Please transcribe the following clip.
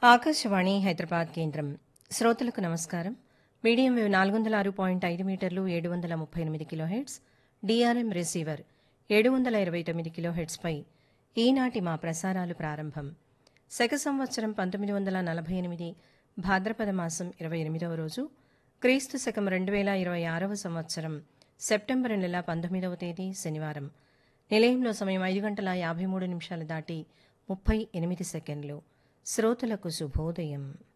ఆకాశవాణి హైదరాబాద్ కేంద్రం శ్రోతలకు నమస్కారం మీడియం వేవ్ నాలుగు వందల ఆరు పాయింట్ ఐదు మీటర్లు ఏడు వందల ముప్పై ఎనిమిది కిలోహెట్స్ డిఆర్ఎం రిసీవర్ ఏడు వందల ఇరవై తొమ్మిది కిలోహెట్స్పై ఈనాటి మా ప్రసారాలు ప్రారంభం శక సంవత్సరం పంతొమ్మిది వందల నలభై ఎనిమిది భాద్రపద మాసం ఇరవై ఎనిమిదవ రోజు క్రీస్తు శకం రెండు వేల ఇరవై ఆరవ సంవత్సరం సెప్టెంబర్ నెల పంతొమ్మిదవ తేదీ శనివారం నిలయంలో సమయం ఐదు గంటల యాభై మూడు నిమిషాలు దాటి ముప్పై ఎనిమిది సెకండ్లు శ్రోతలకు శుభోదయం